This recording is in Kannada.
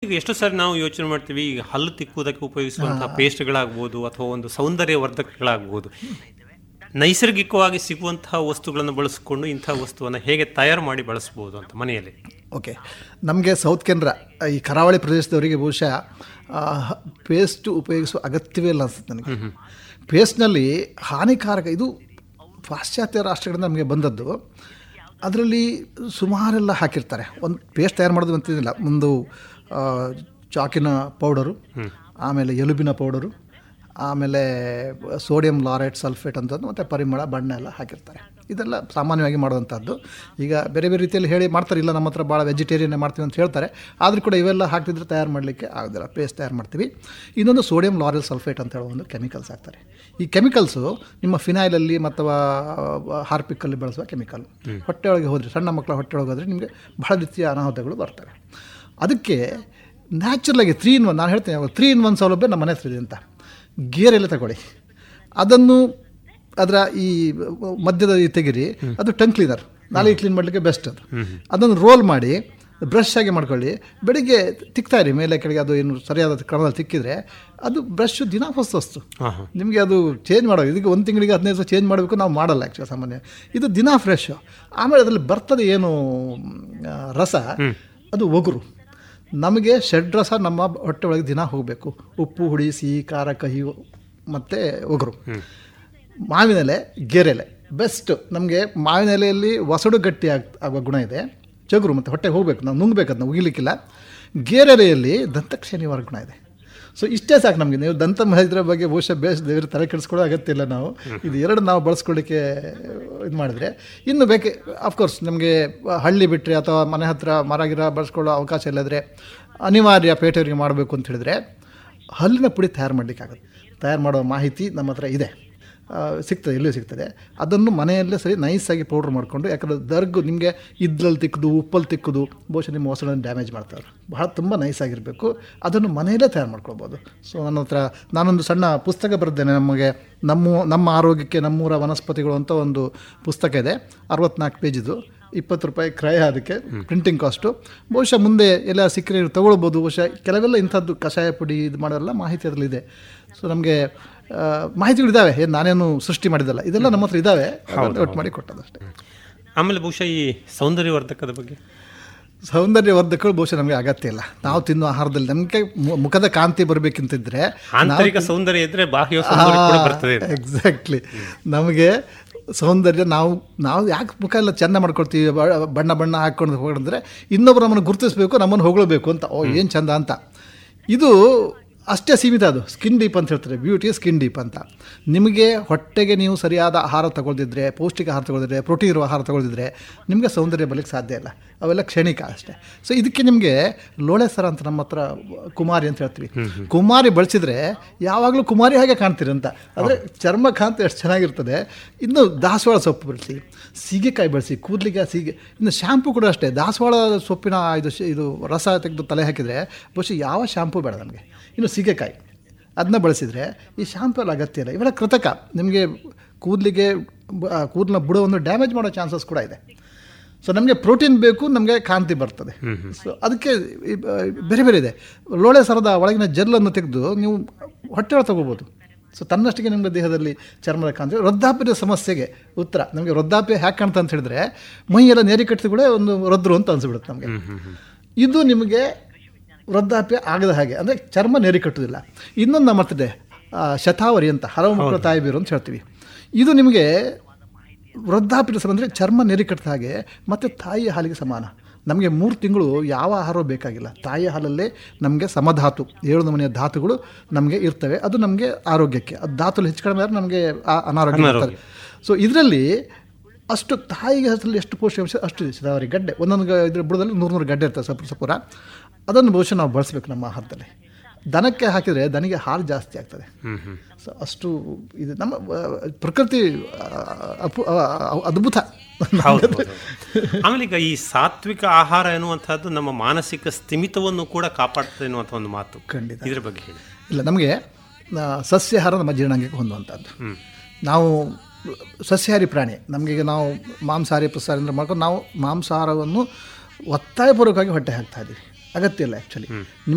ಈಗ ಎಷ್ಟು ಸಾರಿ ನಾವು ಯೋಚನೆ ಮಾಡ್ತೀವಿ ಈಗ ಹಲ್ಲು ತಿಕ್ಕುವುದಕ್ಕೆ ಉಪಯೋಗಿಸುವಂತಹ ಪೇಸ್ಟ್ಗಳಾಗ್ಬೋದು ಅಥವಾ ಒಂದು ಸೌಂದರ್ಯ ವರ್ಧಕಗಳಾಗ್ಬೋದು ನೈಸರ್ಗಿಕವಾಗಿ ಸಿಗುವಂತಹ ವಸ್ತುಗಳನ್ನು ಬಳಸಿಕೊಂಡು ಇಂತಹ ವಸ್ತುವನ್ನು ಹೇಗೆ ತಯಾರು ಮಾಡಿ ಬಳಸಬಹುದು ಅಂತ ಮನೆಯಲ್ಲಿ ಓಕೆ ನಮಗೆ ಸೌತ್ ಕೆನರಾ ಈ ಕರಾವಳಿ ಪ್ರದೇಶದವರಿಗೆ ಬಹುಶಃ ಪೇಸ್ಟ್ ಉಪಯೋಗಿಸುವ ಅಗತ್ಯವೇ ಇಲ್ಲ ಅನ್ಸುತ್ತೆ ನನಗೆ ಪೇಸ್ಟ್ನಲ್ಲಿ ಹಾನಿಕಾರಕ ಇದು ಪಾಶ್ಚಾತ್ಯ ರಾಷ್ಟ್ರಗಳಿಂದ ನಮಗೆ ಬಂದದ್ದು ಅದರಲ್ಲಿ ಸುಮಾರೆಲ್ಲ ಹಾಕಿರ್ತಾರೆ ಒಂದು ಪೇಸ್ಟ್ ತಯಾರು ಮಾಡೋದು ಅಂತಿದ್ದಿಲ್ಲ ಒಂದು ಆ, ಚಾಕಿನ ಪೌಡರು ಆಮೇಲೆ ಎಲುಬಿನ ಪೌಡರು ಆಮೇಲೆ ಸೋಡಿಯಂ ಲಾರೈಟ್ ಸಲ್ಫೇಟ್ ಅಂತಂದು ಮತ್ತು ಪರಿಮಳ ಬಣ್ಣ ಎಲ್ಲ ಹಾಕಿರ್ತಾರೆ ಇದೆಲ್ಲ ಸಾಮಾನ್ಯವಾಗಿ ಮಾಡುವಂಥದ್ದು ಈಗ ಬೇರೆ ಬೇರೆ ರೀತಿಯಲ್ಲಿ ಹೇಳಿ ಮಾಡ್ತಾರೆ ಇಲ್ಲ ನಮ್ಮ ಹತ್ರ ಭಾಳ ವೆಜಿಟೇರಿಯನ್ನೇ ಮಾಡ್ತೀವಿ ಅಂತ ಹೇಳ್ತಾರೆ ಆದರೂ ಕೂಡ ಇವೆಲ್ಲ ಹಾಕ್ತಿದ್ರೆ ತಯಾರು ಮಾಡಲಿಕ್ಕೆ ಆಗೋದಿಲ್ಲ ಪೇಸ್ಟ್ ತಯಾರು ಮಾಡ್ತೀವಿ ಇನ್ನೊಂದು ಸೋಡಿಯಂ ಲಾರೆಲ್ ಸಲ್ಫೇಟ್ ಅಂತ ಹೇಳೋ ಒಂದು ಕೆಮಿಕಲ್ಸ್ ಹಾಕ್ತಾರೆ ಈ ಕೆಮಿಕಲ್ಸು ನಿಮ್ಮ ಫಿನಾಯ್ಲಲ್ಲಿ ಅಥವಾ ಹಾರ್ಪಿಕ್ಕಲ್ಲಿ ಬಳಸುವ ಕೆಮಿಕಲ್ ಹೊಟ್ಟೆ ಒಳಗೆ ಹೋದರೆ ಸಣ್ಣ ಮಕ್ಕಳ ಹೊಟ್ಟೆ ಒಳಗೆ ಹೋದರೆ ನಿಮಗೆ ಬಹಳ ರೀತಿಯ ಅನಾಹುತಗಳು ಬರ್ತವೆ ಅದಕ್ಕೆ ನ್ಯಾಚುರಲಾಗಿ ತ್ರೀ ಇನ್ ಒನ್ ನಾನು ಹೇಳ್ತೇನೆ ತ್ರೀ ಇನ್ ಒನ್ ಸೌಲಭ್ಯ ನಮ್ಮ ಮನೆ ಹತ್ರ ಇದೆ ಅಂತ ಗೇರೆಲ್ಲ ತಗೊಳ್ಳಿ ಅದನ್ನು ಅದರ ಈ ಮಧ್ಯದ ಈ ತೆಗಿರಿ ಅದು ಟಂಗ್ ಕ್ಲೀನರ್ ನಾಳೆ ಕ್ಲೀನ್ ಮಾಡಲಿಕ್ಕೆ ಬೆಸ್ಟ್ ಅದು ಅದನ್ನು ರೋಲ್ ಮಾಡಿ ಬ್ರಷ್ ಆಗಿ ಮಾಡ್ಕೊಳ್ಳಿ ಬೆಳಿಗ್ಗೆ ತಿಕ್ತಾ ಇರಿ ಮೇಲೆ ಕೆಳಗೆ ಅದು ಏನು ಸರಿಯಾದ ಕ್ರಮದಲ್ಲಿ ತಿಕ್ಕಿದ್ರೆ ಅದು ಬ್ರಷ್ ದಿನ ಹೊಸ ವಸ್ತು ನಿಮಗೆ ಅದು ಚೇಂಜ್ ಮಾಡೋ ಇದಕ್ಕೆ ಒಂದು ತಿಂಗಳಿಗೆ ಹದಿನೈದು ದಿವಸ ಚೇಂಜ್ ಮಾಡಬೇಕು ನಾವು ಮಾಡಲ್ಲ ಆ್ಯಕ್ಚುಲಿ ಸಾಮಾನ್ಯ ಇದು ದಿನ ಫ್ರೆಶ್ ಆಮೇಲೆ ಅದರಲ್ಲಿ ಬರ್ತದೆ ಏನು ಆ, ರಸ ಅದು ಒಗುರು ನಮಗೆ ಷಡ್ರಸ ನಮ್ಮ ಹೊಟ್ಟೆ ಒಳಗೆ ದಿನ ಹೋಗಬೇಕು ಉಪ್ಪು ಹುಳಿ ಸಿಹಿ ಖಾರ ಕಹಿ ಮತ್ತು ಒಗರು ಮಾವಿನ ಎಲೆ ಗೆರೆಲೆ ಬೆಸ್ಟ್ ನಮಗೆ ಮಾವಿನ ಎಲೆಯಲ್ಲಿ ಒಸಡು ಗಟ್ಟಿ ಆಗ್ ಆಗುವ ಗುಣ ಇದೆ ಚಗುರು ಮತ್ತು ಹೊಟ್ಟೆ ಹೋಗಬೇಕು ನಾವು ನುಂಗ್ಬೇಕು ಅದನ್ನ ಉಗಿಲಿಕ್ಕಿಲ್ಲ ಗೇರೆಲೆಯಲ್ಲಿ ದಂತಕ್ಷಯ ನಿವಾರಕ ಗುಣ ಇದೆ ಸೊ ಇಷ್ಟೇ ಸಾಕು ನಮಗೆ ನೀವು ದಂತ ಮಹಿದ್ರ ಬಗ್ಗೆ ಬಹುಶಃ ಬೇಸ್ ದೇವ್ರ ತಲೆ ಕೆಡಿಸ್ಕೊಳ್ಳೋ ಅಗತ್ಯ ಇಲ್ಲ ನಾವು ಇದು ಎರಡು ನಾವು ಬಳಸ್ಕೊಳ್ಳಿಕ್ಕೆ ಇದು ಮಾಡಿದರೆ ಇನ್ನು ಬೇಕೆ ಅಫ್ಕೋರ್ಸ್ ನಮಗೆ ಹಳ್ಳಿ ಬಿಟ್ಟರೆ ಅಥವಾ ಮನೆ ಹತ್ರ ಮರ ಗಿರ ಬಳಸ್ಕೊಳ್ಳೋ ಅವಕಾಶ ಇಲ್ಲದ್ರೆ ಅನಿವಾರ್ಯ ಪೇಟೆಯವರಿಗೆ ಮಾಡಬೇಕು ಅಂತ ಹೇಳಿದ್ರೆ ಹಲ್ಲಿನ ಪುಡಿ ತಯಾರು ಮಾಡಲಿಕ್ಕಾಗುತ್ತೆ ತಯಾರು ಮಾಡೋ ಮಾಹಿತಿ ನಮ್ಮ ಹತ್ರ ಇದೆ ಆ, ಸಿಗ್ತದೆ ಎಲ್ಲಿಯೂ ಸಿಗ್ತದೆ ಅದನ್ನು ಮನೆಯಲ್ಲೇ ಸರಿ ನೈಸಾಗಿ ಪೌಡ್ರ್ ಮಾಡಿಕೊಂಡು ಯಾಕಂದರೆ ದರ್ಗು ನಿಮಗೆ ಇದ್ರಲ್ಲಿ ತಿಕ್ಕದು ಉಪ್ಪಲ್ಲಿ ತಿಕ್ಕದು ಬಹುಶಃ ನಿಮ್ಮ ಮೊಸಳನ್ನು ಡ್ಯಾಮೇಜ್ ಮಾಡ್ತಾರೆ ಬಹಳ ತುಂಬ ನೈಸಾಗಿರಬೇಕು ಅದನ್ನು ಮನೆಯಲ್ಲೇ ತಯಾರು ಮಾಡ್ಕೊಳ್ಬೋದು ಸೊ ನನ್ನ ಹತ್ರ ನಾನೊಂದು ಸಣ್ಣ ಪುಸ್ತಕ ಬರೆದ್ದೇನೆ ನಮಗೆ ನಮ್ಮ ನಮ್ಮ ಆರೋಗ್ಯಕ್ಕೆ ನಮ್ಮೂರ ವನಸ್ಪತಿಗಳು ಅಂತ ಒಂದು ಪುಸ್ತಕ ಇದೆ ಅರವತ್ನಾಲ್ಕು ಪೇಜಿದು ಇಪ್ಪತ್ತು ರೂಪಾಯಿ ಕ್ರಯ ಅದಕ್ಕೆ ಪ್ರಿಂಟಿಂಗ್ ಕಾಸ್ಟು ಬಹುಶಃ ಮುಂದೆ ಎಲ್ಲ ಸಿಕ್ಕರೆ ತೊಗೊಳ್ಬೋದು ಬಹುಶಃ ಕೆಲವೆಲ್ಲ ಇಂಥದ್ದು ಕಷಾಯ ಪುಡಿ ಇದು ಮಾಡೋಲ್ಲ ಮಾಹಿತಿ ಅದರಲ್ಲಿದೆ ಸೊ ನಮಗೆ ಮಾಹಿತಿಗಳಿದ್ದಾವೆ ಏನು ನಾನೇನು ಸೃಷ್ಟಿ ಮಾಡಿದ್ದಲ್ಲ ಇದೆಲ್ಲ ನಮ್ಮ ಹತ್ರ ಇದ್ದಾವೆ ಅದನ್ನು ಒಟ್ಟು ಮಾಡಿ ಕೊಟ್ಟದಷ್ಟೇ ಆಮೇಲೆ ಬಹುಶಃ ಈ ಸೌಂದರ್ಯವರ್ಧಕದ ಬಗ್ಗೆ ಸೌಂದರ್ಯವರ್ಧಕಗಳು ಬಹುಶಃ ನಮಗೆ ಅಗತ್ಯ ಇಲ್ಲ ನಾವು ತಿನ್ನುವ ಆಹಾರದಲ್ಲಿ ನಮಗೆ ಮುಖದ ಕಾಂತಿ ಬರಬೇಕಂತಿದ್ರೆ ಆಂತರಿಕ ಸೌಂದರ್ಯ ಇದ್ರೆ ಬಾಹ್ಯ ಸೌಂದರ್ಯ ಕೂಡ ಬರ್ತದೆ ಎಕ್ಸಾಕ್ಟ್ಲಿ ನಮಗೆ ಸೌಂದರ್ಯ ನಾವು ನಾವು ಯಾಕೆ ಮುಖ ಎಲ್ಲ ಚೆಂದ ಮಾಡ್ಕೊಳ್ತೀವಿ ಬ- ಬಣ್ಣ ಬಣ್ಣ ಹಾಕ್ಕೊಂಡು ಹೋಗಿದ್ರೆ ಇನ್ನೊಬ್ರು ನಮ್ಮನ್ನು ಗುರುತಿಸ್ಬೇಕು ನಮ್ಮನ್ನು ಹೊಗಳಬೇಕು ಅಂತ ಓ ಏನು ಚಂದ ಅಂತ ಇದು ಅಷ್ಟೇ ಸೀಮಿತ ಅದು ಸ್ಕಿನ್ ಡೀಪ್ ಅಂತ ಹೇಳ್ತಾರೆ ಬ್ಯೂಟಿ ಸ್ಕಿನ್ ಡೀಪ್ ಅಂತ ನಿಮಗೆ ಹೊಟ್ಟೆಗೆ ನೀವು ಸರಿಯಾದ ಆಹಾರ ತಗೊಳ್ದಿದ್ರೆ ಪೌಷ್ಟಿಕ ಆಹಾರ ತಗೊಳ್ದಿದ್ರೆ ಪ್ರೋಟೀನ್ ಇರುವ ಆಹಾರ ತಗೊಳ್ದಿದ್ರೆ ನಿಮಗೆ ಸೌಂದರ್ಯ ಬರಲಿಕ್ಕೆ ಸಾಧ್ಯ ಇಲ್ಲ ಅವೆಲ್ಲ ಕ್ಷಣಿಕ ಅಷ್ಟೇ ಸೊ ಇದಕ್ಕೆ ನಿಮಗೆ ಲೋಳೆ ಸರ ಅಂತ ನಮ್ಮ ಹತ್ರ ಕುಮಾರಿ ಅಂತ ಹೇಳ್ತೀವಿ ಕುಮಾರಿ ಬಳಸಿದ್ರೆ ಯಾವಾಗಲೂ ಕುಮಾರಿ ಹಾಗೆ ಕಾಣ್ತೀರಿ ಅಂತ ಅಂದರೆ ಚರ್ಮ ಕಾಂತಿ ಎಷ್ಟು ಚೆನ್ನಾಗಿರ್ತದೆ ಇನ್ನು ದಾಸವಾಳ ಸೊಪ್ಪು ಬಳಸಿ ಸೀಗೆಕಾಯಿ ಬಳಸಿ ಕೂದಲಿಗೆ ಸೀಗೆ ಇನ್ನು ಶ್ಯಾಂಪು ಕೂಡ ಅಷ್ಟೇ ದಾಸವಾಳ ಸೊಪ್ಪಿನ ಇದು ಶ್- ಇದು ರಸ ತೆಗೆದು ತಲೆ ಹಾಕಿದರೆ ಬಹುಶಃ ಯಾವ ಶ್ಯಾಂಪು ಬೇಡ ನಮಗೆ ಇನ್ನು ಸೀಗೆಕಾಯಿ ಅದನ್ನ ಬಳಸಿದರೆ ಈ ಶಾಂಪು ಎಲ್ಲ ಅಗತ್ಯ ಇಲ್ಲ ಇವೆಲ್ಲ ಕೃತಕ ನಿಮಗೆ ಕೂದಲಿಗೆ ಕೂದಲನ್ನ ಬುಡವನ್ನು ಡ್ಯಾಮೇಜ್ ಮಾಡೋ ಚಾನ್ಸಸ್ ಕೂಡ ಇದೆ ಸೊ ನಮಗೆ ಪ್ರೋಟೀನ್ ಬೇಕು ನಮಗೆ ಕಾಂತಿ ಬರ್ತದೆ ಸೊ ಅದಕ್ಕೆ ಈ ಬ- ಬೇರೆ ಬೇರೆ ಇದೆ ಲೋಳೆ ಸರದ ಒಳಗಿನ ಜೆಲ್ಲನ್ನು ತೆಗೆದು ನೀವು ಹೊಟ್ಟೆ ಒಳಗೆ ತಗೋಬೋದು ಸೊ ತನ್ನಷ್ಟಿಗೆ ನಿಮ್ಮ ದೇಹದಲ್ಲಿ ಚರ್ಮದ ಕಾಂತಿ ವೃದ್ಧಾಪ್ಯದ ಸಮಸ್ಯೆಗೆ ಉತ್ತರ ನಮಗೆ ವೃದ್ಧಾಪ್ಯ ಹ್ಯಾಕೆ ಕಾಣ್ತಾ ಅಂತ ಹೇಳಿದ್ರೆ ಮೈ ಎಲ್ಲ ನೇರಿ ಕಟ್ಟಿದ ಕೂಡ ಒಂದು ವೃದ್ಧರು ಅಂತ ಅನ್ಸ್ಬಿಡುತ್ತೆ ನಮಗೆ ಇದು ನಿಮಗೆ ವೃದ್ಧಾಪ್ಯ ಆಗದ ಹಾಗೆ ಅಂದರೆ ಚರ್ಮ ನೇರಿ ಕಟ್ಟುವುದಿಲ್ಲ ಇನ್ನೊಂದು ನಮ್ಮ ಹತ್ರ ಇದೆ ಆ, ಶತಾವರಿ ಅಂತ ಹಲವು ಮಕ್ಕಳ ತಾಯಿ ಬೀರು ಅಂತ ಹೇಳ್ತೀವಿ ಇದು ನಿಮಗೆ ವೃದ್ಧಾಪ್ಯದ ಸಮ ಅಂದರೆ ಚರ್ಮ ನೇರಿ ಕಟ್ಟಿದ ಹಾಗೆ ಮತ್ತು ತಾಯಿಯ ಹಾಲಿಗೆ ಸಮಾನ ನಮಗೆ ಮೂರು ತಿಂಗಳು ಯಾವ ಆಹಾರ ಬೇಕಾಗಿಲ್ಲ ತಾಯಿಯ ಹಾಲಲ್ಲೇ ನಮಗೆ ಸಮಧಾತು ಏಳು ನಮೂನೆಯ ಧಾತುಗಳು ನಮಗೆ ಇರ್ತವೆ ಅದು ನಮಗೆ ಆರೋಗ್ಯಕ್ಕೆ ಅದು ಧಾತು ಹೆಚ್ಚು ಕಡಿಮೆ ಆದ್ರೆ ನಮಗೆ ಆ- ಅನಾರೋಗ್ಯ ಬರ್ತದೆ ಸೊ ಇದರಲ್ಲಿ ಅಷ್ಟು ತಾಯಿಗೆ ಹೆಸರಲ್ಲಿ ಎಷ್ಟು ಪೋಷಕಾಂಶ ಅಷ್ಟು ಇದೆ ಶತಾವರಿ ಗಡ್ಡೆ ಒಂದೊಂದು ಗ- ಇದ್ರ ಬುಡದಲ್ಲಿ ನೂರು ನೂರು ಗಡ್ಡೆ ಇರ್ತದೆ ಸಪುರ ಸಪುರ ಅದನ್ನು ಬಹುಶಃ ನಾವು ಬಳಸಬೇಕು ನಮ್ಮ ಆಹಾರದಲ್ಲಿ ದನಕ್ಕೆ ಹಾಕಿದರೆ ದನಿಗೆ ಹಾಲು ಜಾಸ್ತಿ ಆಗ್ತದೆ ಸೊ ಅಷ್ಟು ಇದು ನಮ್ಮ ಆ, ಪ್ರಕೃತಿ ಆ, ಅಪು ಆ, ಆ, ಅದ್ಭುತ ಹೌದು ಹೌದು. ಆಮೇಲೆ ಈಗ ಈ ಸಾತ್ವಿಕ ಆಹಾರ ಎನ್ನುವಂತಹದ್ದು ನಮ್ಮ ಮಾನಸಿಕ ಸ್ಥಿಮಿತವನ್ನು ಕೂಡ ಕಾಪಾಡ್ತದೆ ಎನ್ನುವಂಥ ಒಂದು ಮಾತು ಖಂಡಿತ. ಇದ್ರ ಬಗ್ಗೆ ಹೇಳಿ ಇಲ್ಲ ನಮಗೆ ಆ, ಸಸ್ಯಾಹಾರ ನಮ್ಮ ಜೀರ್ಣಾಂಗಕ್ಕೆ ಹೊಂದುವಂಥದ್ದು ನಾವು ಸಸ್ಯಾಹಾರಿ ಪ್ರಾಣಿ ನಮಗೆ ಈಗ ನಾವು ಮಾಂಸಾಹಾರಿ ಪುಸ್ಸಾಹಾರಿ ಅಂದ್ರೆ ಮಾಡ್ಕೊಂಡು ನಾವು ಮಾಂಸಾಹಾರವನ್ನು ಒತ್ತಾಯಪೂರ್ವಕವಾಗಿ ಹೊಟ್ಟೆ ಹಾಕ್ತಾ ಇದ್ದೀವಿ ಅಗತ್ಯ ಇಲ್ಲ ಆ್ಯಕ್ಚುಲಿ